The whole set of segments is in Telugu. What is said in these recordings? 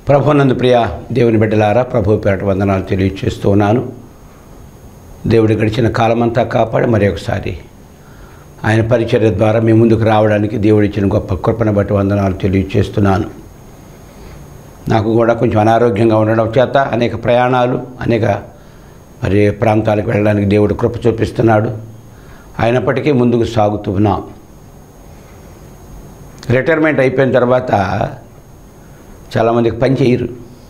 ప్రభునందు ప్రియ దేవుని బిడ్డలారా ప్రభు పేట వందనాలు తెలియచేస్తూ ఉన్నాను దేవుడి గడిచిన కాలమంతా కాపాడి మరి ఒకసారి ఆయన పరిచర్య ద్వారా మీ ముందుకు రావడానికి దేవుడిచ్చిన గొప్ప కృపను బట్టి వందనాలు తెలియచేస్తున్నాను నాకు కూడా కొంచెం అనారోగ్యంగా ఉండడం చేత అనేక ప్రయాణాలు అనేక మరి ప్రాంతాలకు వెళ్ళడానికి దేవుడు కృప చూపిస్తున్నాడు అయినప్పటికీ ముందుకు సాగుతున్నాం రిటైర్మెంట్ అయిపోయిన తర్వాత చాలామందికి పని చేయరు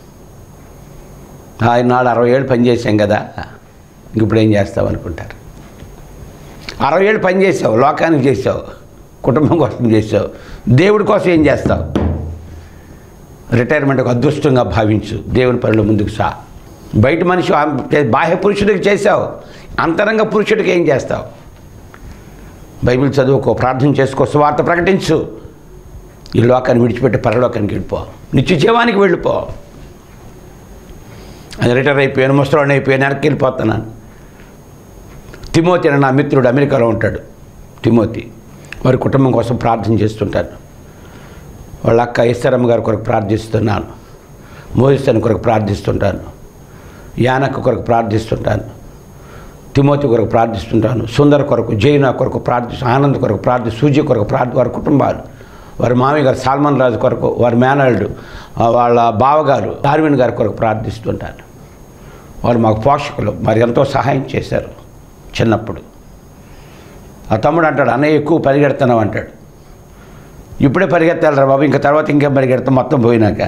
ఆయన నాడు అరవై ఏళ్ళు పని చేసాం కదా ఇంక ఇప్పుడు ఏం చేస్తావు అనుకుంటారు అరవై ఏళ్ళు పని చేసావు లోకానికి చేసావు కుటుంబం కోసం చేసావు దేవుడి కోసం ఏం చేస్తావు రిటైర్మెంట్ ఒక అదృష్టంగా భావించు దేవుని పనులు ముందుకు సా బయట మనిషి ఆ- బాహ్య పురుషుడికి చేసావు అంతరంగ పురుషుడికి ఏం చేస్తావు బైబిల్ చదువుకో ప్రార్థన చేసుకో స్వార్థ ప్రకటించు ఈ లోకాన్ని విడిచిపెట్టి పరలోకానికి వెళ్ళిపో నిత్య జీవానికి వెళ్ళిపో అది రిటైర్ అయిపోయాను ముసలాన్ని అయిపోయాను వెనక్కి వెళ్ళిపోతున్నాను తిమోతి అని నా మిత్రుడు అమెరికాలో ఉంటాడు తిమోతి వారి కుటుంబం కోసం ప్రార్థన చేస్తుంటాను వాళ్ళ అక్క ఈశ్వరమ్మ గారి కొరకు ప్రార్థిస్తున్నాను మోహిస్తన్ కొరకు ప్రార్థిస్తుంటాను యానక్క కొరకు ప్రార్థిస్తుంటాను తిమోతి కొరకు ప్రార్థిస్తుంటాను సుందర్ కొరకు జైనా కొరకు ప్రార్థి ఆనంద్ కొరకు ప్రార్థి సూజీ కొరకు ప్రార్థి వారి కుటుంబాలు వారి మామయ్య గారు సాల్మన్ రాజు కొరకు వారి మేనల్డ్ ఆ, వాళ్ళ బావగారు డార్విన్ గారి కొరకు ప్రార్థిస్తుంటాను వారు మాకు పోషకులు మరి ఎంతో సహాయం చేశారు చిన్నప్పుడు ఆ తమ్ముడు అంటాడు అన్నయ్య ఎక్కువ పరిగెడుతున్నావు అంటాడు ఇప్పుడే పరిగెత్తాలరా బాబు ఇంకా తర్వాత ఇంకేం పరిగెడతాం మొత్తం పోయినాక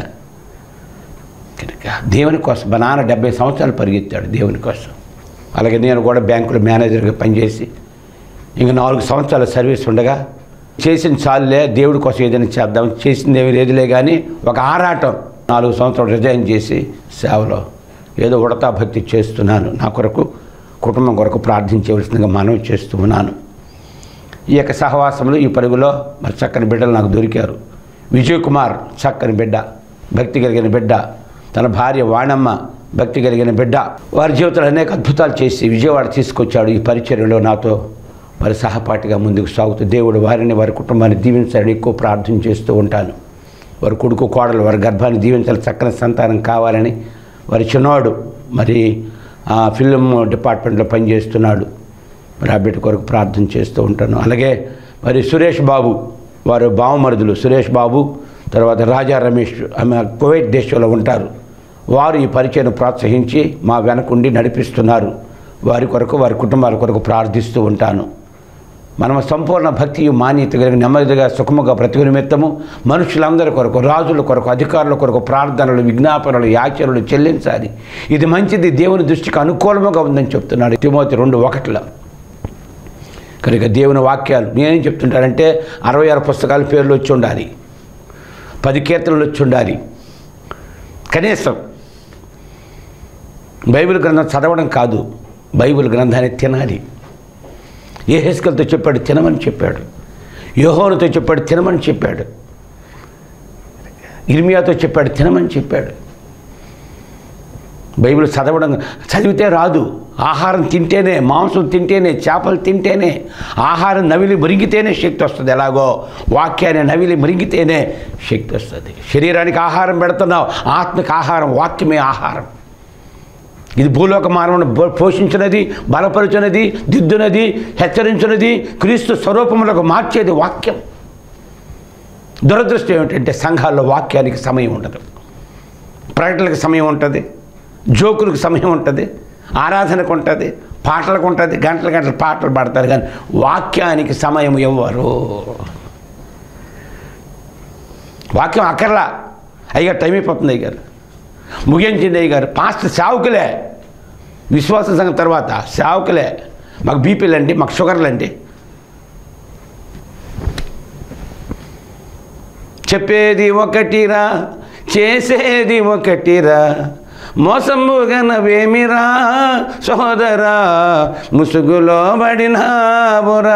కనుక దేవుని కోసం మా నాన్న డెబ్బై సంవత్సరాలు పరిగెత్తాడు దేవుని కోసం అలాగే నేను కూడా బ్యాంకులో మేనేజర్గా పనిచేసి ఇంకా నాలుగు సంవత్సరాల సర్వీస్ ఉండగా చేసిన చాలులే దేవుడి కోసం ఏదైనా చేద్దాం చేసింది ఏమీ లేదులే కానీ ఒక ఆరాటం నాలుగు సంవత్సరాలు రిజైన్ చేసి సేవలో ఏదో ఉడతా భక్తి చేస్తున్నాను నా కొరకు కుటుంబం కొరకు ప్రార్థించవలసిందిగా మనవి చేస్తూ ఉన్నాను ఈ యొక్క సహవాసంలో ఈ పరుగులో మరి చక్కని బిడ్డలు నాకు దొరికారు విజయ్ కుమార్ చక్కని బిడ్డ భక్తి కలిగిన బిడ్డ తన భార్య వాణమ్మ భక్తి కలిగిన బిడ్డ వారి జీవితంలో అనేక అద్భుతాలు చేసి విజయవాడ తీసుకొచ్చాడు ఈ పరిచర్యలో నాతో వారి సహపాఠిగా ముందుకు సాగుతూ దేవుడు వారిని వారి కుటుంబాన్ని దీవించాలని ఎక్కువ ప్రార్థన చేస్తూ ఉంటాను వారి కొడుకు కోడలు వారి గర్భాన్ని దీవించాలి చక్కని సంతానం కావాలని వారి చిన్నవాడు మరి ఆ ఫిల్మ్ డిపార్ట్మెంట్లో పనిచేస్తున్నాడు మరి ఆ బిడ్డ కొరకు ప్రార్థన చేస్తూ ఉంటాను అలాగే మరి సురేష్ బాబు వారు బావమరుదులు సురేష్ బాబు తర్వాత రాజా రమేష్ ఆమె కువైట్ దేశంలో ఉంటారు వారు ఈ పరిచయను ప్రోత్సహించి మా వెనకుండి నడిపిస్తున్నారు వారి కొరకు వారి కుటుంబాల కొరకు ప్రార్థిస్తూ ఉంటాను మనం సంపూర్ణ భక్తి మాన్యత కలిగిన నెమ్మదిగా సుఖముగా బ్రతుకు నిమిత్తము మనుషులందరి కొరకు రాజుల కొరకు అధికారుల కొరకు ప్రార్థనలు విజ్ఞాపనలు యాచనలు చెల్లించాలి ఇది మంచిది దేవుని దృష్టికి అనుకూలముగా ఉందని చెప్తున్నాడు తిమోతి రెండు ఒకటిలో కనుక దేవుని వాక్యాలు నేనేం చెప్తుంటానంటే అరవై ఆరు పుస్తకాల పేర్లు వచ్చి ఉండాలి పది కీర్తనలు వచ్చి ఉండాలి కనీసం బైబిల్ గ్రంథం చదవడం కాదు బైబిల్ గ్రంథాన్ని తినాలి ఏ హెస్కల్తో చెప్పాడు తినమని చెప్పాడు యోహోనుతో చెప్పాడు తినమని చెప్పాడు ఇర్మియాతో చెప్పాడు తినమని చెప్పాడు బైబిల్ చదవడం చదివితే రాదు ఆహారం తింటేనే మాంసం తింటేనే చేపలు తింటేనే ఆహారం నవిలి మురిగితేనే శక్తి వస్తుంది ఎలాగో వాక్యాన్ని నవిలి మురిగితేనే శక్తి వస్తుంది శరీరానికి ఆహారం పెడుతున్నావు ఆత్మకి ఆహారం వాక్యమే ఆహారం ఇది భూలోక మానవుని బో- పోషించినది బలపరుచున్నది దిద్దునది హెచ్చరించినది క్రీస్తు స్వరూపములకు మార్చేది వాక్యం దురదృష్టం ఏమిటంటే సంఘాల్లో వాక్యానికి సమయం ఉండదు ప్రకటనలకు సమయం ఉంటుంది జోకులకు సమయం ఉంటుంది ఆరాధనకు ఉంటుంది పాటలకు ఉంటుంది గంటల గంటల పాటలు పాడతారు కానీ వాక్యానికి సమయం ఇవ్వరు వాక్యం అక్కర్లా అయ్యారు టైం అయిపోతుంది అయ్యారు ముగించింది అయ్యారు పాస్ట్ సావుకులే విశ్వాస సంఘం తర్వాత సావుకులే మాకు బీపీలు అండి మాకు షుగర్లు అండి చెప్పేది ఒకటిరా చేసేది ఒకటిరా మోసముగా నవేమిరా సహోదరా ముసుగులో పడినావురా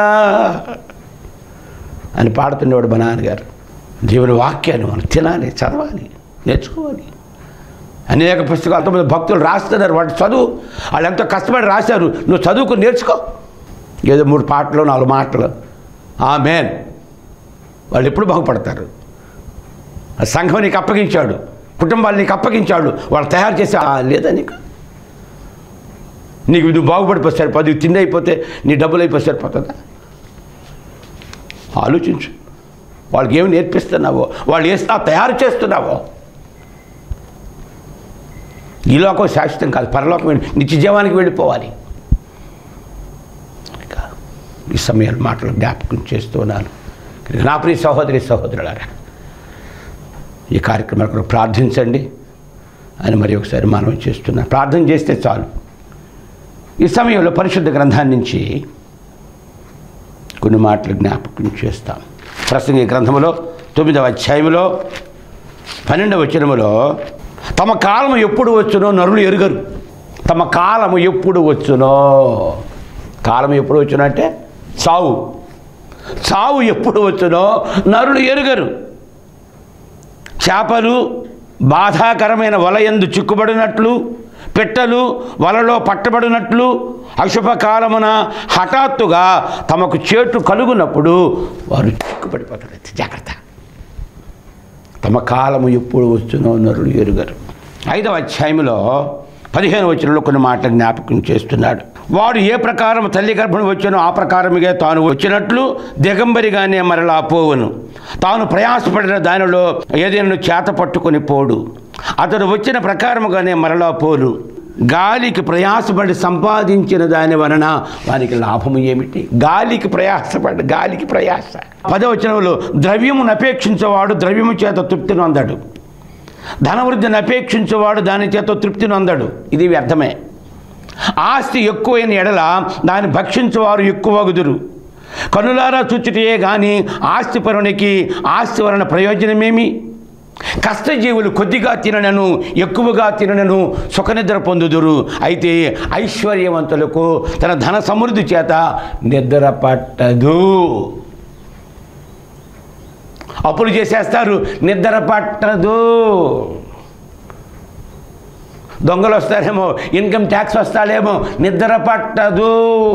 అని పాడుతుండేవాడు మా నాన్నగారు దేవుని వాక్యాన్ని మనం తినాలి చదవాలి నేర్చుకోవాలి అనేక పుస్తకాలు తొమ్మిది భక్తులు రాస్తున్నారు వాటి చదువు వాళ్ళు ఎంతో కష్టపడి రాశారు నువ్వు చదువుకుని నేర్చుకో ఏదో మూడు పాటలు నాలుగు మాటలు ఆ మేన్ వాళ్ళు ఎప్పుడు బాగుపడతారు ఆ సంఘం నీకు అప్పగించాడు కుటుంబాలు నీకు అప్పగించాడు వాళ్ళు తయారు చేసి "ఆ, లేదా నీకు నీకు నువ్వు బాగుపడిపోతే సరిపోదు ఇవి తిండి అయిపోతే నీ డబ్బులు అయిపోతే సరిపోతుందా ఆలోచించు వాళ్ళకి ఏమి నేర్పిస్తున్నావో వాళ్ళు ఏ స్థా- తయారు చేస్తున్నావో ఈ లోకం శాశ్వతం కాదు పరలోకం వెళ్ళి నిత్య జీవానికి వెళ్ళిపోవాలి ఇక ఈ సమయాలు మాటలు జ్ఞాపకం చేస్తూ ఉన్నాను కనుక నా ప్రియ సహోదరి సహోదరులారా ఈ కార్యక్రమాల కొరకు ప్రార్థించండి అని మరి ఒకసారి మనం చేస్తున్నాను ప్రార్థన చేస్తే చాలు ఈ సమయంలో పరిశుద్ధ గ్రంథాన్ని నుంచి కొన్ని మాటలు జ్ఞాపకం చేస్తాం ప్రసంగి గ్రంథములో తొమ్మిదవ అధ్యాయంలో పన్నెండవ వచనములో తమ కాలము ఎప్పుడు వచ్చునో నరులు ఎరుగరు తమ కాలము ఎప్పుడు వచ్చునో కాలం ఎప్పుడు వచ్చునో అంటే చావు చావు ఎప్పుడు వచ్చునో నరులు ఎరుగరు చేపలు బాధాకరమైన వలయందు చిక్కుబడినట్లు పెట్టలు వలలో పట్టబడినట్లు అశుభ కాలమున హఠాత్తుగా తమకు చేటు కలుగునప్పుడు వారు చిక్కుపడిపోతారు జాగ్రత్త తమ కాలము ఎప్పుడు వచ్చునో నరులు ఎరుగరు ఐదవ అధ్యాయంలో పదిహేను వచనంలో కొన్ని మాటలు జ్ఞాపకం చేస్తున్నాడు వాడు ఏ ప్రకారం తల్లి గర్భం వచ్చానో ఆ ప్రకారముగా తాను వచ్చినట్లు దిగంబరిగానే మరలా పోవును తాను ప్రయాసపడిన దానిలో ఏదైనా చేత పట్టుకొని పోడు అతడు వచ్చిన ప్రకారముగానే మరలా పోరు గాలికి ప్రయాసపడి సంపాదించిన దాని వలన వారికి లాభము ఏమిటి గాలికి ప్రయాసపడి గాలికి ప్రయాస పదవచనంలో ద్రవ్యమును అపేక్షించేవాడు ద్రవ్యము చేత తృప్తిని అందడు ధనవృద్ధిని అపేక్షించేవాడు దాని చేత తృప్తిని అందడు ఇది వ్యర్థమే ఆస్తి ఎక్కువైన ఎడల దాన్ని భక్షించేవారు ఎక్కువగుదురు కనులారా చుచ్చుటయే కానీ ఆస్తి పరునికి ఆస్తి వలన ప్రయోజనమేమి కష్టజీవులు కొద్దిగా తిననను ఎక్కువగా తిననను సుఖనిద్ర పొందుదురు అయితే ఐశ్వర్యవంతులకు తన ధన సమృద్ధి చేత నిద్ర పట్టదు అప్పులు చేసేస్తారు నిద్ర పట్టదు దొంగలు వస్తారేమో ఇన్కమ్ ట్యాక్స్ వస్తాడేమో నిద్ర పట్టదు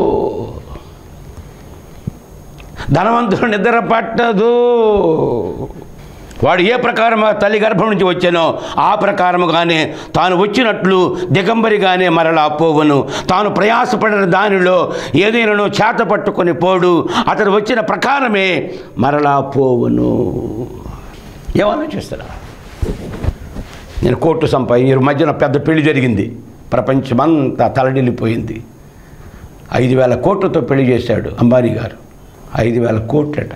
ధనవంతుడు నిద్ర పట్టదు వాడు ఏ ప్రకారం తల్లి గర్భం నుంచి వచ్చానో ఆ ప్రకారముగానే తాను వచ్చినట్లు దిగంబరిగానే మరలా పోవును తాను ప్రయాసపడిన దానిలో ఏదైనా చేత పట్టుకొని పోడు అతడు వచ్చిన ప్రకారమే మరలా పోవును ఏమన్నా నేను కోర్టు సంపాది ఈ మధ్యన పెద్ద పెళ్లి జరిగింది ప్రపంచమంతా తలడిల్లిపోయింది ఐదు వేల కోట్లతో పెళ్లి చేశాడు అంబానీ గారు ఐదు వేల కోట్లట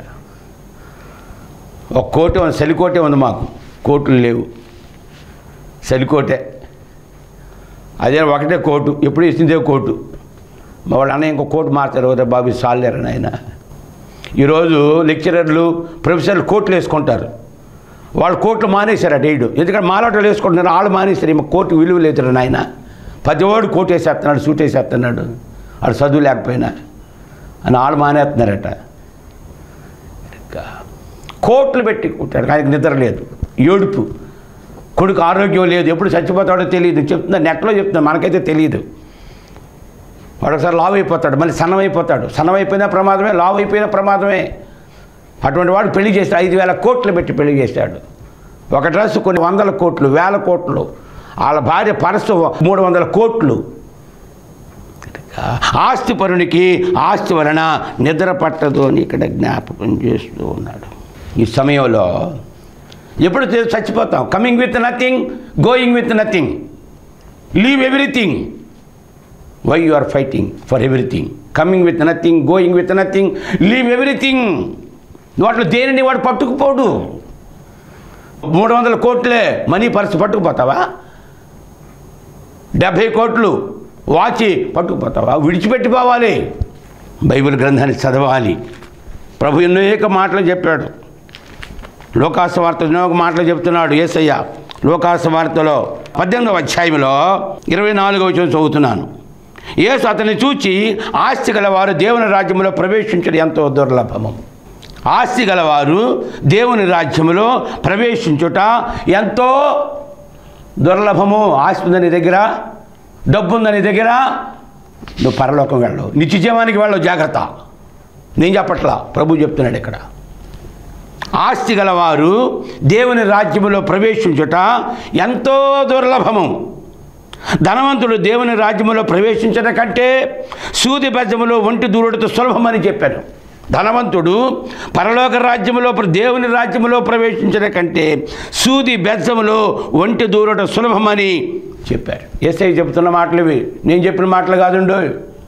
ఒక కోటి ఉంది సెలికోటే ఉంది మాకు కోట్లు లేవు సెలికోటే అదే ఒకటే కోటు ఎప్పుడు ఇస్తుందే కోటు మా వాళ్ళు అన్న ఇంకో కోటు మార్చారు కదా బాబు సాలేరు ఆయన ఈరోజు లెక్చరర్లు ప్రొఫెసర్లు కోట్లు వేసుకుంటారు వాళ్ళు కోట్లు మానేశారు అటు వేయడం ఎందుకంటే మాలాటలు వేసుకుంటున్నారు వాళ్ళు మానేశారు ఈమె కోర్టు విలువ లేదు నాయన ప్రతివాడు కోటు వేసేస్తున్నాడు సూట్ వేసేస్తున్నాడు వాడు చదువు లేకపోయినా అని వాళ్ళు మానేస్తున్నారట ఇంకా కోట్లు పెట్టి కుట్టాడు ఆయనకు నిద్ర లేదు ఏడుపు కొడుకు ఆరోగ్యం లేదు ఎప్పుడు చచ్చిపోతాడో తెలియదు చెప్తున్నా నెట్లో చెప్తున్నా మనకైతే తెలియదు వాడు ఒకసారి లావు అయిపోతాడు మళ్ళీ సన్నం అయిపోతాడు సన్నం అయిపోయినా ప్రమాదమే లావు అయిపోయినా ప్రమాదమే అటువంటి వాడు పెళ్లి చేస్తే ఐదు వేల కోట్లు పెట్టి పెళ్లి చేశాడు ఒక డ్రెస్ కొన్ని వందల కోట్లు వేల కోట్లు వాళ్ళ భార్య పరసు మూడు వందల కోట్లు ఆస్తి పరునికి ఆస్తి వలన నిద్ర పట్టదు అని ఇక్కడ జ్ఞాపకం చేస్తూ ఉన్నాడు ఈ సమయంలో ఎప్పుడు తె- చచ్చిపోతాం coming with nothing going with nothing leave everything why you are fighting for everything coming with nothing going with nothing leave everything వాటిలో దేనిని వాడు పట్టుకుపోడు మూడు వందల కోట్లే మనీ పర్సు పట్టుకుపోతావా డెబ్భై కోట్లు వాచి పట్టుకుపోతావా విడిచిపెట్టి పోవాలి బైబిల్ గ్రంథాన్ని చదవాలి ప్రభు ఎన్నో మాటలు చెప్పాడు లోకాసు వార్త ఎన్నో మాటలు చెప్తున్నాడు ఏసయ్య లోకాసు వార్తలో పద్దెనిమిదవ అధ్యాయంలో ఇరవై నాలుగవ వచనం చదువుతున్నాను యేసు అతన్ని చూచి ఆస్తి గలవారు దేవుని రాజ్యంలో ప్రవేశించడం ఎంతో దుర్లభము ఆస్తి గలవారు దేవుని రాజ్యములో ప్రవేశించుట ఎంతో దుర్లభము ఆస్తి ఉందని దగ్గర డబ్బు ఉందని దగ్గర నువ్వు పరలోకం వెళ్ళవు నిత్య జీవానికి వెళ్ళవు జాగ్రత్త నేను చెప్పట్లా ప్రభు చెప్తున్నాడు ఇక్కడ ఆస్తి గలవారు దేవుని రాజ్యములో ప్రవేశించుట ఎంతో దుర్లభము ధనవంతుడు దేవుని రాజ్యములో ప్రవేశించడం కంటే సూది బెజ్జములో ఒంటి దూరుడితో సులభమని చెప్పారు ధనవంతుడు పరలోక రాజ్యములో దేవుని రాజ్యములో ప్రవేశించడం కంటే సూది బెజ్జములో ఒంటి దూరట సులభమని చెప్పారు ఎస్ఐ చెబుతున్న మాటలు ఇవి నేను చెప్పిన మాటలు కాదుండో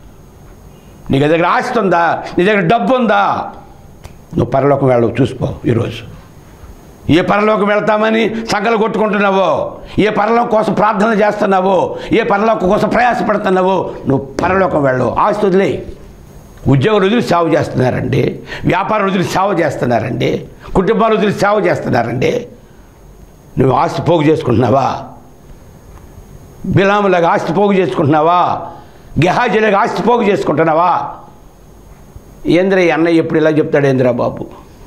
నీ దగ్గర ఆస్తి ఉందా నీ దగ్గర డబ్బు ఉందా నువ్వు పరలోకం వెళ్ళవు చూసుకో ఈరోజు ఏ పరలోకం వెళ్తామని సంకలు కొట్టుకుంటున్నావో ఏ పరలోకం కోసం ప్రార్థన చేస్తున్నావో ఏ పరలోకం కోసం ప్రయాసపడుతున్నావో నువ్వు పరలోకం వెళ్ళవు ఆస్తి వదిలే ఉద్యోగులు వదిలి సేవ చేస్తున్నారండి వ్యాపారం వదిలి సేవ చేస్తున్నారండి కుటుంబాలు వదిలి సేవ చేస్తున్నారండి నువ్వు ఆస్తి పోగు చేసుకుంటున్నావా బిలాములాగా ఆస్తి పోగు చేసుకుంటున్నావా గెహాజీలాగా ఆస్తి పోగు చేసుకుంటున్నావా ఏంద్ర ఈ అన్నయ్య ఎప్పుడు ఇలా చెప్తాడు ఏంద్రా బాబు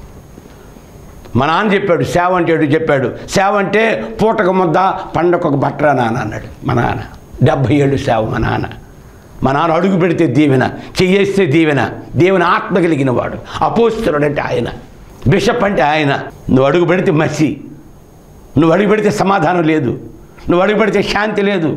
మా నాన్న చెప్పాడు సేవ అంటే ఏడు చెప్పాడు సేవ అంటే పూటకు ముద్ద పండగ ఒక బట్టరా నాన్న అన్నాడు మా నాన్న డెబ్భై ఏళ్ళు సేవ మా నాన్న మా నాన్న అడుగు పెడితే దీవెన చెయ్యేస్తే దీవెన దేవుని ఆత్మ కలిగిన వాడు అపోస్తుడు అంటే ఆయన బిషప్ అంటే ఆయన నువ్వు అడుగు పెడితే మసి నువ్వు అడుగు పెడితే సమాధానం లేదు నువ్వు అడుగు పెడితే శాంతి లేదు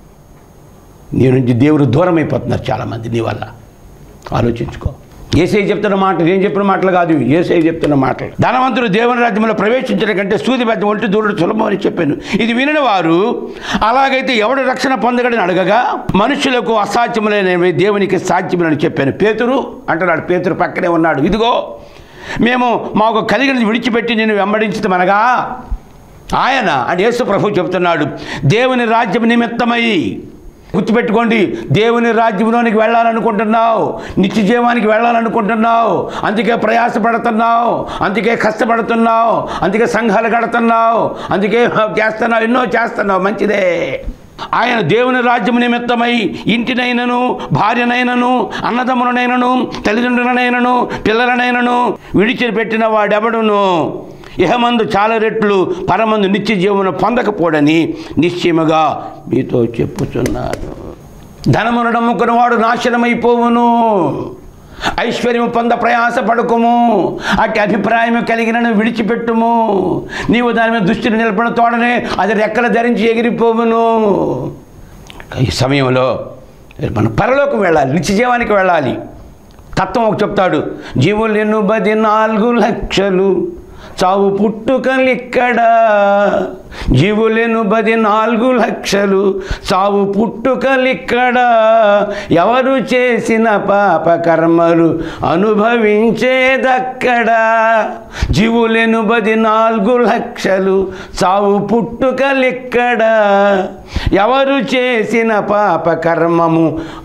నీ నుంచి దేవుడు దూరం అయిపోతున్నారు చాలామంది నీ వల్ల ఆలోచించుకో ఏసై చెప్తున్న మాటలు నేను చెప్పిన మాటలు కాదు ఏసై చెప్తున్న మాటలు ధనవంతుడు దేవుని రాజ్యంలో ప్రవేశించడం కంటే సూది మధ్య ఒంటి దూరుడు సులభం అని చెప్పాను ఇది వినిన వారు అలాగైతే ఎవడు రక్షణ పొందగడని అడగగా మనుషులకు అసాధ్యములైనవి దేవునికి సాధ్యములని చెప్పాను పేతురు అంటున్నాడు పేతురు పక్కనే ఉన్నాడు ఇదిగో మేము మాకు కలిగినది విడిచిపెట్టి నేను వెంబడించమనగా ఆయన అంటే యేసు ప్రభు చెబుతున్నాడు దేవుని రాజ్యం నిమిత్తమై గుర్తుపెట్టుకోండి దేవుని రాజ్యంలోనికి వెళ్ళాలనుకుంటున్నావు నిత్య జీవానికి వెళ్ళాలనుకుంటున్నావు అందుకే ప్రయాసపడుతున్నావు అందుకే కష్టపడుతున్నావు అందుకే సంఘాలు కడుతున్నావు అందుకే చేస్తున్నావు ఎన్నో చేస్తున్నావు మంచిదే ఆయన దేవుని రాజ్యం నిమిత్తమై ఇంటినైనను భార్యనైనను అన్నదమ్ములనైనను తల్లిదండ్రులనైనను పిల్లలనైనను విడిచిపెట్టిన వాడెవడును ఇహమందు చాలా రెట్లు పరమందు నిత్య జీవన పొందకపోడని నిశ్చయముగా మీతో చెప్పుచున్నాను ధనమును నమ్ముకున్న వాడు నాశనమైపోవును ఐశ్వర్యము పొంద ప్రయాసపడకుము అట్టి అభిప్రాయం కలిగిన విడిచిపెట్టుము నీవు దాని మీద దృష్టిని నిలబడిన తోడనే అది రెక్కలు ధరించి ఎగిరిపోవును ఈ సమయంలో మనం పరలోకం వెళ్ళాలి నిత్య జీవానికి వెళ్ళాలి తత్వం ఒక చెప్తాడు జీవులు ఎన్ను బది నాలుగు లక్షలు చావు పుట్టుకలిక్కడ జీవులెను బది నాలుగు లక్షలు చావు పుట్టుకలిక్కడ ఎవరు చేసిన పాప కర్మలు అనుభవించేదక్కడ జీవులెను బది నాలుగు లక్షలు చావు పుట్టుకలిక్కడ ఎవరు చేసిన పాప కర్మము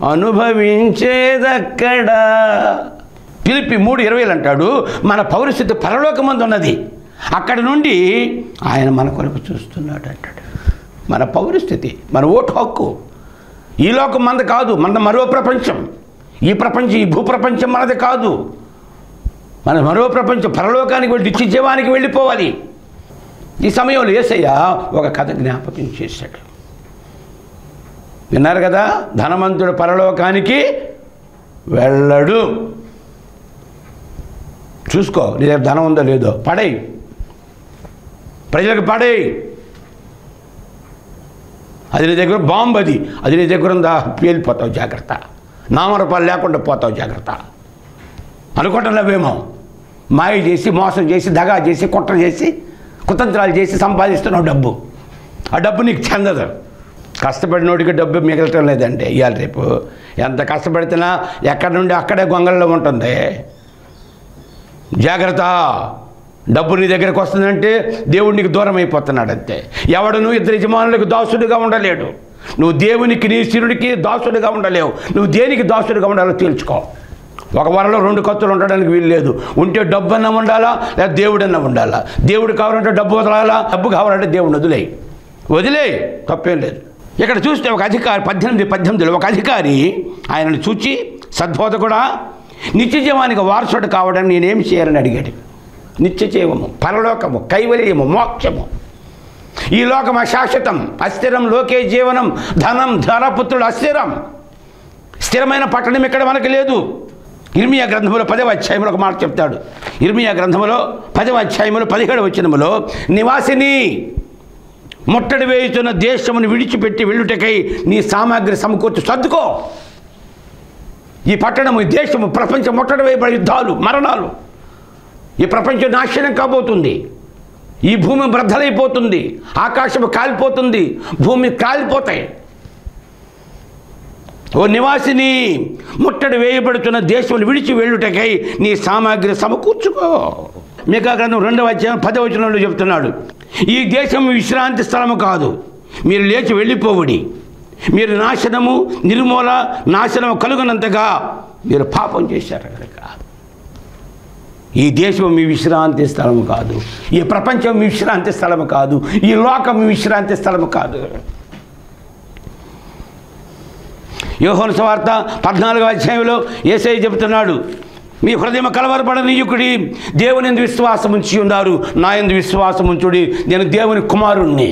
అనుభవించేదక్కడ పిలిపి మూడు ఇరవైలు అంటాడు మన పౌరస్థితి పరలోకమందు ఉన్నది అక్కడ నుండి ఆయన మన కొరకు చూస్తున్నాడు అంటాడు మన పౌరస్థితి మన ఓటు హక్కు ఈ లోకం మనది కాదు మన మరో ప్రపంచం ఈ ప్రపంచం ఈ భూప్రపంచం మనది కాదు మన మరో ప్రపంచం పరలోకానికి వెళ్ళి నిత్య జీవానికి వెళ్ళిపోవాలి ఈ సమయంలో ఏసయ్య ఒక కథ జ్ఞాపకం చేశాడు విన్నారు కదా ధనవంతుడు పరలోకానికి వెళ్ళడు చూసుకో నీ దగ్గర ధనం ఉందో లేదో పడేయి ప్రజలకు పడేయి అది నీ దగ్గర బాంబు అది అది నీ దగ్గర ఉందా పేలిపోతావు జాగ్రత్త నామరూపాలు లేకుండా పోతావు జాగ్రత్త అనుకుంటున్నావేమో మాయ చేసి మోసం చేసి దగా చేసి కుట్ర చేసి కుతంత్రాలు చేసి సంపాదిస్తున్నావు డబ్బు ఆ డబ్బు నీకు చెందదు కష్టపడినోడికి డబ్బు మిగలటం లేదంటే ఇవాళ రేపు ఎంత కష్టపడితేనా ఎక్కడి నుండి అక్కడే గొంగల్లో ఉంటుంది జాగ్రత్త డబ్బు నీ దగ్గరకు వస్తుందంటే దేవుడు నీకు దూరం అయిపోతున్నాడు అంతే ఎవడును ఇద్దరు యజమానులకు దాసుడిగా ఉండలేడు నువ్వు దేవునికి నీ శిరుడికి దాసుడిగా ఉండలేవు నువ్వు దేనికి దాసుడిగా ఉండాలో తేల్చుకో ఒక వరలో రెండు కత్తులు ఉండడానికి వీలు లేదు ఉంటే డబ్బు అన్న ఉండాలా లేదా దేవుడన్నా ఉండాలా దేవుడు కావాలంటే డబ్బు వదలాలా డబ్బు కావాలంటే దేవుడిని వదిలేయి వదిలేయి తప్పేం లేదు ఇక్కడ చూస్తే ఒక అధికారి పద్దెనిమిది పద్దెనిమిదిలో ఒక అధికారి ఆయనను చూచి సద్బోధకుడా నిత్య జీవానికి వారసుడు కావడం నేనేం చేయాలని అడిగాడు నిత్య జీవము పరలోకము కైవల్యము మోక్షము ఈ లోకం అశాశ్వతం అస్థిరం లోకే జీవనం ధనం ధనపుత్రుడు అస్థిరం స్థిరమైన పట్టణం ఇక్కడ మనకు లేదు ఇర్మియా గ్రంథంలో పదవ అధ్యాయంలో ఒక మాట చెప్తాడు ఇర్మియా గ్రంథంలో పదవ అధ్యాయంలో పదిహేడు వచ్చినములో నివాసిని ముట్టడి వేయుతున్న దేశమును విడిచిపెట్టి వెళ్ళుటకై నీ సామాగ్రి సమకూర్చు సర్దుకో ఈ పట్టణము ఈ దేశము ప్రపంచం ముట్టడి వేయబడి యుద్ధాలు మరణాలు ఈ ప్రపంచం నాశనం కాబోతుంది ఈ భూమి బ్రద్దలైపోతుంది ఆకాశము కాలిపోతుంది భూమి కాలిపోతాయి ఓ నివాసిని ముట్టడి వేయబడుతున్న దేశమును విడిచి వెళ్ళుటకై నీ సామాగ్రి సమకూర్చుకో మిగా గ్రంథం రెండవ అధ్యాయం పదవ వచనంలో చెప్తున్నాడు ఈ దేశం విశ్రాంతి స్థలము కాదు మీరు లేచి వెళ్ళిపోవుడి మీరు నాశనము నిర్మూల నాశనము కలుగునంతగా మీరు పాపం చేశారు కనుక ఈ దేశం మీ విశ్రాంతి స్థలము కాదు ఈ ప్రపంచం మీ విశ్రాంతి స్థలము కాదు ఈ లోకం మీ విశ్రాంతి స్థలము కాదు యోహోను సువార్త పద్నాలుగో అధ్యాయంలో ఏసై చెబుతున్నాడు మీ హృదయం కలవరపడనీయుకుడి దేవుని యందు విశ్వాసం ఉంచి ఉన్నారు నా యందు విశ్వాసం ఉంచుడి నేను దేవుని కుమారుణ్ణి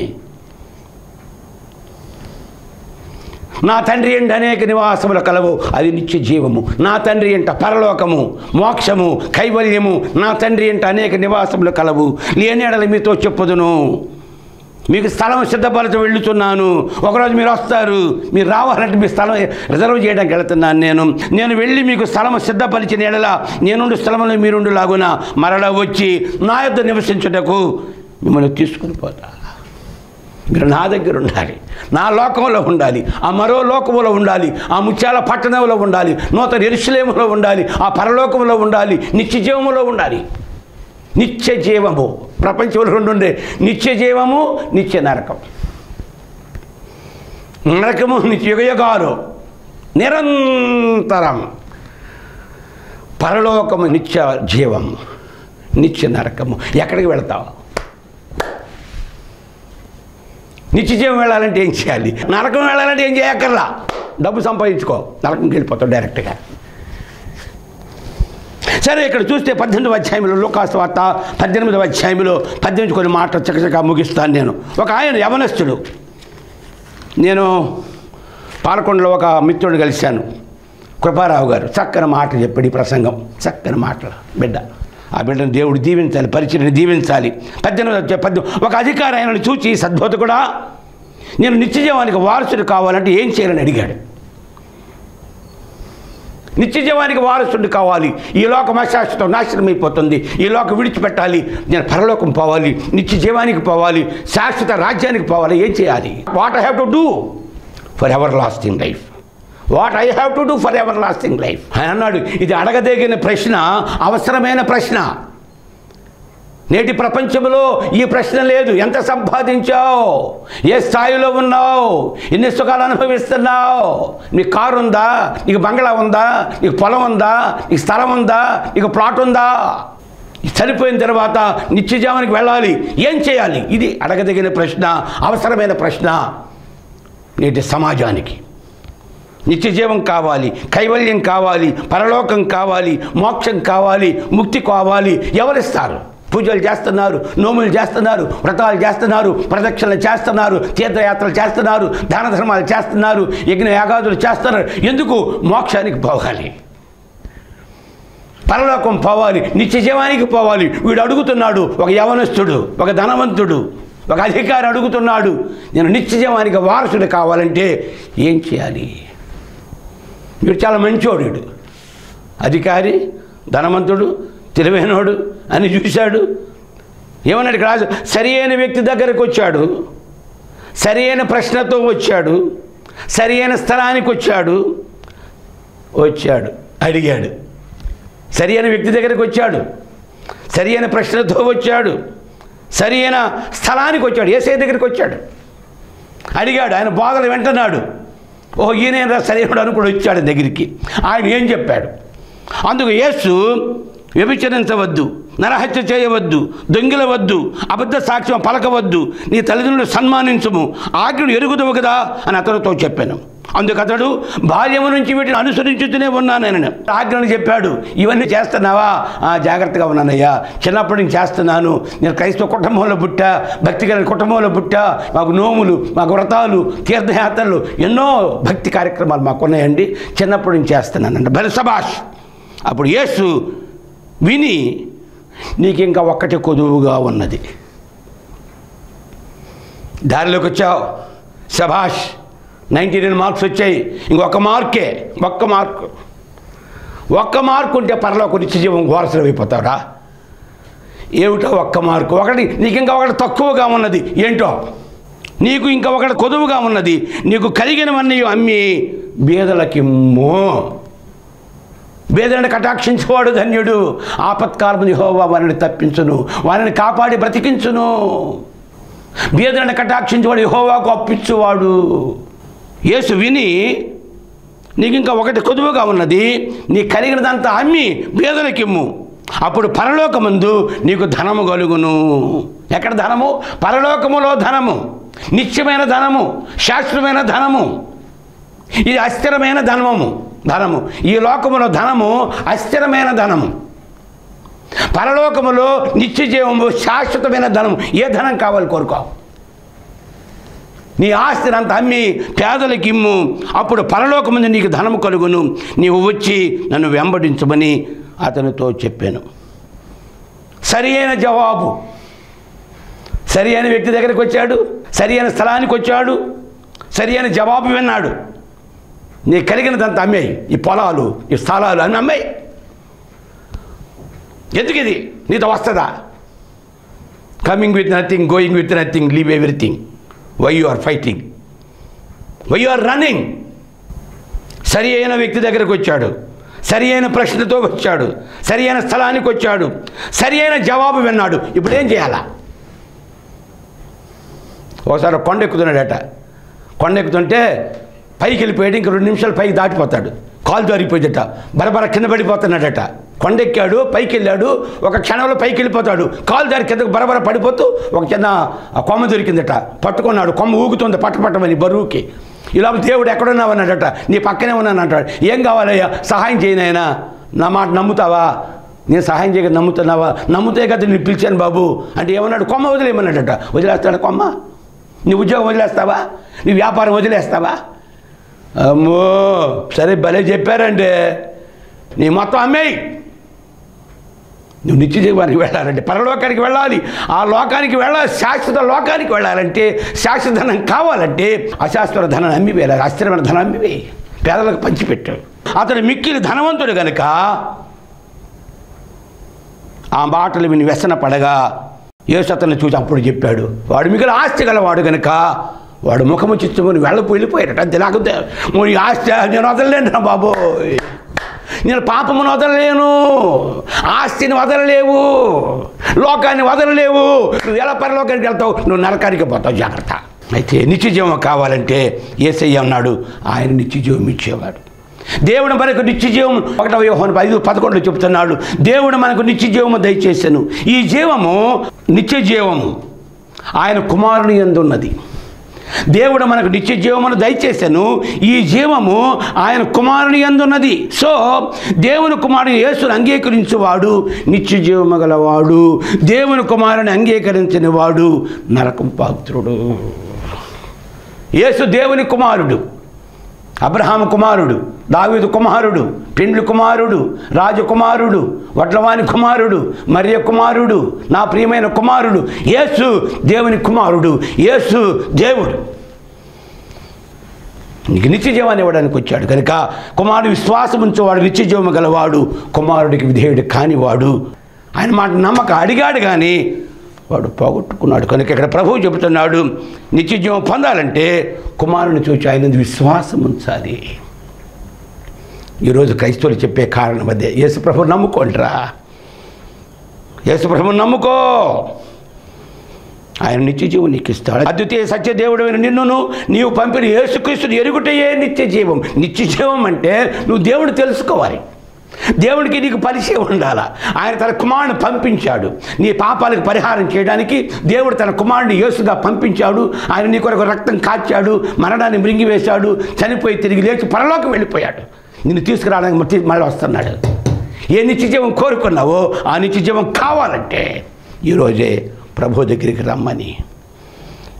నా తండ్రి ఎంట అనేక నివాసముల కలవు అది నిత్య జీవము నా తండ్రి ఎంట పరలోకము మోక్షము కైవల్యము నా తండ్రి ఎంట అనేక నివాసములు కలవు లేనేడల మీతో చెప్పుదును మీకు స్థలం సిద్ధపరచ వెళ్ళుతున్నాను ఒకరోజు మీరు వస్తారు మీరు రావాలంటే మీ స్థలం రిజర్వ్ చేయడానికి వెళ్తున్నాను నేను నేను వెళ్ళి మీకు స్థలం సిద్ధపరిచిన ఎడల నేనుండు స్థలంలో మీరుండు లాగున మరలా వచ్చి నా యొద్ద నివసించుటకు మిమ్మల్ని తీసుకుని పోతా మీరు నా దగ్గర ఉండాలి నా లోకంలో ఉండాలి ఆ మరో లోకములో ఉండాలి ఆ ముత్యాల పట్టణంలో ఉండాలి నూతన ఎరుసలేములో ఉండాలి ఆ పరలోకంలో ఉండాలి నిత్య జీవములో ఉండాలి నిత్య జీవము ప్రపంచంలో రెండు ఉండే నిత్య జీవము నిత్య నరకం నరకము నిత్య యుగయుగాలు నిరంతరం పరలోకము నిత్య జీవము నిత్య నరకము ఎక్కడికి వెళతావు నిత్య జీవం వెళ్ళాలంటే ఏం చేయాలి నరకం వెళ్ళాలంటే ఏం చేయక్కర్లా డబ్బు సంపాదించుకో నరకంకి వెళ్ళిపోతావు డైరెక్ట్గా సరే ఇక్కడ చూస్తే పద్దెనిమిదవ అధ్యాయంలో లోకాస్ వార్త పద్దెనిమిదవ అధ్యాయంలో పద్దెనిమిది కొన్ని మాటలు చకచకా ముగిస్తాను నేను ఒక ఆయన యవనస్తుడు నేను పాలకొండలో ఒక మిత్రుడిని కలిశాను కృపారావు గారు చక్కని మాట చెప్పాడు ఈ ప్రసంగం చక్కని మాటలు బిడ్డ ఆ బిడ్డను దేవుడు దీవించాలి పరిచయని దీవించాలి పద్దెనిమిది అధ్యాయం పద్దెనిమిది ఒక అధికారి ఆయనను చూచి సద్భోత కూడా నేను నిత్యజీవానికి వారసుడు కావాలంటే ఏం చేయాలని అడిగాడు నిత్యజీవానికి వారసుడు కావాలి ఈ లోకం అశాశ్వతం నాశనం అయిపోతుంది ఈ లోకం విడిచిపెట్టాలి నేను పరలోకం పోవాలి నిత్య జీవానికి పోవాలి శాశ్వత రాజ్యానికి పోవాలి ఏం చేయాలి what I have to do for everlasting life what I have to do for everlasting life ఆయన అన్నాడు ఇది అడగదగిన ప్రశ్న అవసరమైన ప్రశ్న నేటి ప్రపంచంలో ఈ ప్రశ్న లేదు ఎంత సంపాదించావు ఏ స్థాయిలో ఉన్నావు ఎన్ని సుఖాలు అనుభవిస్తున్నావు నీకు కారు ఉందా నీకు బంగ్లా ఉందా నీకు పొలం ఉందా నీకు స్థలం ఉందా నీకు ప్లాట్ ఉందా చనిపోయిన తర్వాత నిత్యజీవానికి వెళ్ళాలి ఏం చేయాలి ఇది అడగదగిన ప్రశ్న అవసరమైన ప్రశ్న నేటి సమాజానికి నిత్యజీవం కావాలి కైవల్యం కావాలి పరలోకం కావాలి మోక్షం కావాలి ముక్తి కావాలి ఎవరిస్తారు పూజలు చేస్తున్నారు నోములు చేస్తున్నారు వ్రతాలు చేస్తున్నారు ప్రదక్షిణలు చేస్తున్నారు తీర్థయాత్రలు చేస్తున్నారు దాన ధర్మాలు చేస్తున్నారు యజ్ఞ యాగాదులు చేస్తున్నారు ఎందుకు మోక్షానికి పోవాలి పరలోకం పోవాలి నిత్య జీవానికి పోవాలి వీడు అడుగుతున్నాడు ఒక యవనస్తుడు ఒక ధనవంతుడు ఒక అధికారి అడుగుతున్నాడు నేను నిత్య జీవానికి వారసుడు కావాలంటే ఏం చేయాలి వీడు చాలా మంచోడు వీడు అధికారి ధనవంతుడు తెలివైనోడు అని చూశాడు ఏమన్నాడు ఇక్కడ రాజు సరి అయిన వ్యక్తి దగ్గరకు వచ్చాడు సరి అయిన ప్రశ్నతో వచ్చాడు సరి అయిన స్థలానికి వచ్చాడు వచ్చాడు అడిగాడు సరి అయిన వ్యక్తి దగ్గరికి వచ్చాడు సరి అయిన ప్రశ్నతో వచ్చాడు సరి అయిన స్థలానికి వచ్చాడు ఏసై దగ్గరికి వచ్చాడు అడిగాడు ఆయన బాధలు వింటున్నాడు ఓ ఈయన సరైనడు అనుకుని వచ్చాడు దగ్గరికి ఆయన ఏం చెప్పాడు అందుకు యేసు వ్యభిచరించవద్దు నరహత్య చేయవద్దు దొంగిలవద్దు అబద్ధ సాక్ష్యం పలకవద్దు నీ తల్లిదండ్రులు సన్మానించము ఆజ్ఞను ఎరుగుదవు కదా అని అతనితో చెప్పాను అందుకు అతడు బాల్యము నుంచి వీటిని అనుసరించుతూనే ఉన్నాను నేను ఆజ్ఞలు చెప్పాడు ఇవన్నీ చేస్తున్నావా "ఆ, జాగ్రత్తగా ఉన్నానయ్యా చిన్నప్పటి నుంచి చేస్తున్నాను నేను క్రైస్తవ కుటుంబంలో పుట్టా భక్తి కలిగిన కుటుంబంలో పుట్టా మాకు నోములు మాకు వ్రతాలు తీర్థయాత్రలు ఎన్నో భక్తి కార్యక్రమాలు మాకు ఉన్నాయండి చిన్నప్పటి నుంచి చేస్తున్నానండి బలి సభాష్ అప్పుడు యేసు విని నీకు ఇంకా ఒక్కటి కొదువుగా ఉన్నది దారిలోకి వచ్చావు శభాష్ నైంటీ నైన్ మార్క్స్ వచ్చాయి ఇంకొక మార్కే ఒక్క మార్కు ఒక్క మార్కు ఉంటే పరలోక నిత్య జీవం ఘోరసరం అయిపోతావురా ఏమిటో ఒక్క మార్కు ఒకటి నీకు ఇంకా ఒకటి తక్కువగా ఉన్నది ఏంటో నీకు ఇంకా ఒకటి కొదువుగా ఉన్నది నీకు కలిగినవన్నీ అమ్మి బీదలకిమ్మో బేదలను కటాక్షించేవాడు ధన్యుడు ఆపత్కాలము యెహోవా వారిని తప్పించును వారిని కాపాడి బ్రతికించును బేదలను కటాక్షించేవాడు యెహోవాకు అప్పించువాడు యేసు విని నీకు ఇంకా ఒకటి కొదువుగా ఉన్నది నీ కలిగినదంతా అమ్మి బేదలకిమ్ము అప్పుడు పరలోకమందు నీకు ధనము కలుగును ఎక్కడ ధనము పరలోకములో ధనము నిత్యమైన ధనము శాశ్వతమైన ధనము ఇది అస్థిరమైన ధనము ధనము ఈ లోకములో ధనము అస్థిరమైన ధనము పరలోకములో నిత్య జీవము శాశ్వతమైన ధనము ఏ ధనం కావాలి కోరుకో నీ ఆస్తిని అంత అమ్మి పేదలకి ఇమ్ము అప్పుడు పరలోకముందు నీకు ధనము కలుగును నీవు వచ్చి నన్ను వెంబడించమని అతనితో చెప్పాను సరి అయిన జవాబు సరి అయిన వ్యక్తి దగ్గరికి వచ్చాడు సరి అయిన స్థలానికి వచ్చాడు సరి అయిన జవాబు విన్నాడు నీ కలిగినదంతా అమ్మేయి ఈ పొలాలు ఈ స్థలాలు అన్నీ అమ్మాయి ఎందుకు ఇది నీతో వస్తుందా coming with nothing going with nothing leave everything why you are fighting why you are running సరి అయిన వ్యక్తి దగ్గరకు వచ్చాడు సరి అయిన ప్రశ్నతో వచ్చాడు సరి అయిన స్థలానికి వచ్చాడు సరి అయిన జవాబు విన్నాడు ఇప్పుడు ఏం చేయాలా ఒకసారి కొండ ఎక్కుతున్నాడట కొండ ఎక్కుతుంటే పైకి వెళ్ళిపోయాడు ఇంక రెండు నిమిషాలు పైకి దాటిపోతాడు కాలు జారిపోయిందట బరబర కింద పడిపోతున్నాడట కొండెక్కాడు పైకి వెళ్ళాడు ఒక క్షణంలో పైకి వెళ్ళిపోతాడు కాలు జారి కిందకు బరబర పడిపోతూ ఒక చిన్న ఆ కొమ్మ దొరికిందట పట్టుకున్నాడు కొమ్మ ఊగుతుంది పట్ట పట్టమని బరువుకి ఇలా దేవుడు ఎక్కడున్నావు అన్నాడట నీ పక్కనే ఉన్నాను అంటాడు ఏం కావాలయ్యా సహాయం చేయనైనా నా మాట నమ్ముతావా నేను సహాయం చేయక నమ్ముతున్నావా నమ్ముతే కదా నేను పిలిచాను బాబు అంటే ఏమన్నాడు కొమ్మ వదిలేయమన్నాడట వదిలేస్తాడు కొమ్మ నీ ఉద్యోగం వదిలేస్తావా నీ వ్యాపారం వదిలేస్తావా అమ్మో సరే భలే చెప్పారండి నీ మొత్తం అమ్మేయి నువ్వు నిత్య జీవానికి వెళ్ళాలంటే పరలోకానికి వెళ్ళాలి ఆ లోకానికి వెళ్ళాలి శాశ్వత లోకానికి వెళ్ళాలంటే శాశ్వత ధనం కావాలంటే అశాశ్వత ధనాన్ని అమ్మి వేయాలి అస్థిరమైన ధనం అమ్మి వేయి పేదలకు పంచిపెట్టాడు అతడు మిక్కిలి ధనవంతుడు గనుక ఆ మాటలు విని వ్యసన పడగా యేసు అతన్ని చూసి అప్పుడు చెప్పాడు వాడు మిగిలిన ఆస్తి గలవాడు గనుక వాడు ముఖము చిచ్చుకొని వెళ్ళపు వెళ్ళిపోయాడట అంతే నాకు తె- ఈ ఆస్తి నేను వదలలేను రా బాబోయ్ నేను పాపమును వదలలేను ఆస్తిని వదలలేవు లోకాన్ని వదలలేవు నువ్వు ఎలా పరలోకానికి వెళ్తావు నువ్వు నరకానికి పోతావు జాగ్రత్త అయితే నిత్యజీవం కావాలంటే ఏసయ్య అన్నాడు ఆయన నిత్యజీవం ఇచ్చేవాడు దేవుడు మనకు నిత్యజీవం ఒకటవ యోహాను ఐదు పదకొండులో చెప్తున్నాడు దేవుడు మనకు నిత్యజీవము దయచేసాను ఈ జీవము నిత్య జీవము ఆయన కుమారుని ఎందున్నది దేవుడు మనకు నిత్య జీవమును దయచేశాను ఈ జీవము ఆయన కుమారుని ఎందున్నది సో దేవుని కుమారుని యేసును అంగీకరించువాడు నిత్య జీవము గలవాడు దేవుని కుమారుని అంగీకరించిన వాడు నరకం పాత్రుడు యేసు దేవుని కుమారుడు అబ్రహాము కుమారుడు దావీదు కుమారుడు పెండ్లి కుమారుడు రాజకుమారుడు వడ్లవాని కుమారుడు మరియ కుమారుడు నా ప్రియమైన కుమారుడు యేసు దేవుని కుమారుడు యేసు దేవుడు నీకు నిత్యజీవాన్ని ఇవ్వడానికి వచ్చాడు కనుక కుమారుడు విశ్వాసం ఉంచేవాడు నిత్యజీవము గలవాడు కుమారుడికి విధేయుడు కానివాడు ఆయన మాట నమ్మక అడిగాడు కానీ వాడు పోగొట్టుకున్నాడు కనుక ఇక్కడ ప్రభువు చెబుతున్నాడు నిత్యజీవం పొందాలంటే కుమారుని చూచి ఆయన విశ్వాసం ఉంచాలి ఈరోజు క్రైస్తవులు చెప్పే కారణం అదే యేసు ప్రభు నమ్ముకోండిరా యేసు ప్రభు నమ్ముకో ఆయన నిత్య జీవం నీకు ఇస్తాడు అద్వితీయ సత్యదేవుడు నిన్నును నీవు పంపిన యేసుక్రీస్తుని ఎరుగుటయే నిత్య జీవం నిత్య జీవం అంటే నువ్వు దేవుడు తెలుసుకోవాలి దేవుడికి నీకు పరిచయం ఉండాలా ఆయన తన కుమారుని పంపించాడు నీ పాపాలకు పరిహారం చేయడానికి దేవుడు తన కుమారుని యేసుగా పంపించాడు ఆయన నీ కొరకు రక్తం కాచాడు మరణాన్ని మృంగివేశాడు చనిపోయి తిరిగి లేచి పరలోకి వెళ్ళిపోయాడు నిన్ను తీసుకురావడానికి మళ్ళీ- మళ్ళీ వస్తున్నాడు ఏ నిత్యజీవం కోరుకున్నావో ఆ నిత్యజీవం కావాలంటే ఈరోజే ప్రభు దగ్గరికి రమ్మని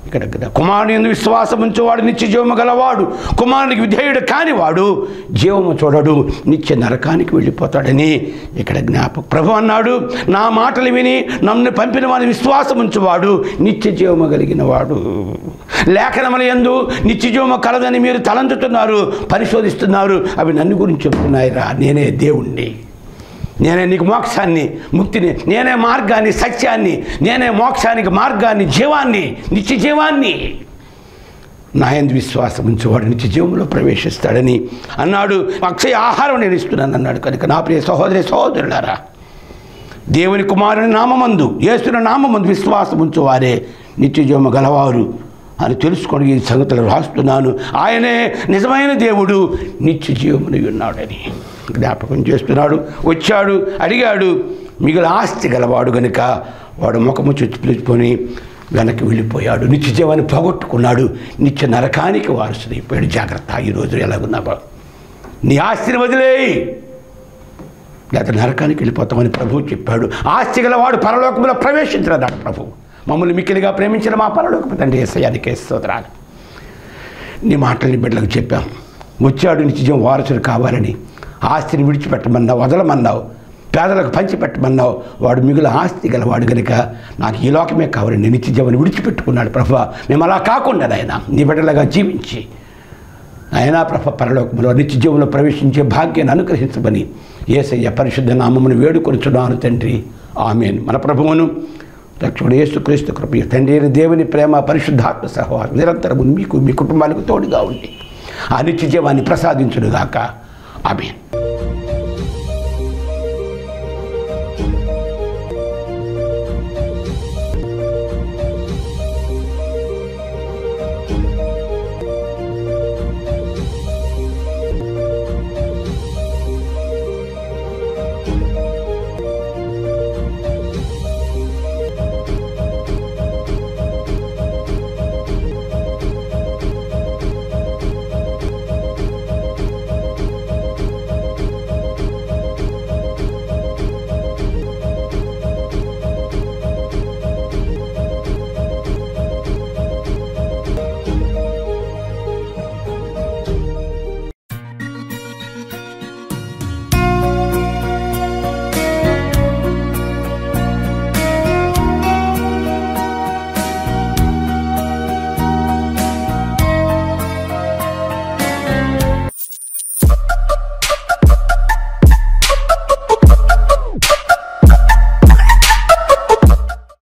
ఇక్కడ కదా కుమారుని ఎందు విశ్వాసం ఉంచేవాడు నిత్య జీవము గలవాడు కుమారునికి విధేయుడు కానివాడు జీవము చూడడు నిత్య నరకానికి వెళ్ళిపోతాడని ఇక్కడ జ్ఞాపకం ప్రభు అన్నాడు నా మాటలు విని నన్ను పంపిన వాని విశ్వాసం ఉంచువాడు నిత్య జీవము కలిగిన వాడు లేఖనముల ఎందు నిత్య జీవము కలదని మీరు తలంచుతున్నారు పరిశోధిస్తున్నారు అవి నన్ను గురించి చెప్తున్నాయిరా నేనే దేవుణ్ణి నేనే నీకు మోక్షాన్ని ముక్తిని నేనే మార్గాన్ని సత్యాన్ని నేనే మోక్షానికి మార్గాన్ని జీవాన్ని నిత్య జీవాన్ని నా యందు విశ్వాసం ఉంచేవాడు నిత్య జీవంలో ప్రవేశిస్తాడని అన్నాడు అక్షయ ఆహారం నేను ఇస్తున్నాను అన్నాడు కనుక నా ప్రియ సహోదరి సహోదరులారా దేవుని కుమారుని నామమందు యేసుని నామమందు విశ్వాసం ఉంచువారే నిత్య జీవము గలవారు అని తెలుసుకొని ఈ సంగతులు రాస్తున్నాను ఆయనే నిజమైన దేవుడు నిత్య జీవముని ఉన్నాడని జ్ఞాపకం చేస్తున్నాడు వచ్చాడు అడిగాడు మిగిలిన ఆస్తి గలవాడు గనుక వాడు ముఖము చుచ్చిపులుచుకొని వెనక్కి వెళ్ళిపోయాడు నిత్య జీవాన్ని పోగొట్టుకున్నాడు నిత్య నరకానికి వారసుడైపోయాడు జాగ్రత్త ఈ రోజు ఎలాగున్నావా నీ ఆస్తిని వదిలేయి లేదా నరకానికి వెళ్ళిపోతామని ప్రభువు చెప్పాడు ఆస్తి గలవాడు పరలోకంలో ప్రవేశించరాడు ప్రభు మమ్మల్ని మిక్కిలిగా ప్రేమించిన మా పరలోకపు తండ్రి ఏసయానికి స్తోత్రాలు నీ మాటల్ని బిడ్డలకు చెప్పాం వచ్చాడు నిత్యం వారసుడు కావాలని ఆస్తిని విడిచిపెట్టమన్నావు వదలమన్నావు పేదలకు పంచిపెట్టమన్నావు వాడు మిగులు ఆస్తి గలవాడు గనుక నాకు ఈ లోకమే కావాలని నిత్యజీవని విడిచిపెట్టుకున్నాడు ప్రభు మేము అలా కాకుండా ఆయన నీ బిడ్డలుగా జీవించి అయినా ప్రభ పరలోకంలో నిత్యజీవంలో ప్రవేశించే భాగ్యాన్ని అనుగ్రహించమని ఏసయ్య పరిశుద్ధ నామమును వేడుకొనుచున్నాను తండ్రి ఆమెన్ మన ప్రభువును రక్షకుడు యేసుక్రీస్తు కృప తండ్రి అయిన దేవుని ప్రేమ పరిశుద్ధాత్మ సహవాసం నిరంతరము మీకు మీ కుటుంబాలకు తోడుగా ఉండి ఆ నిత్య జీవాన్ని ప్రసాదించుడుగాక ఆమెన్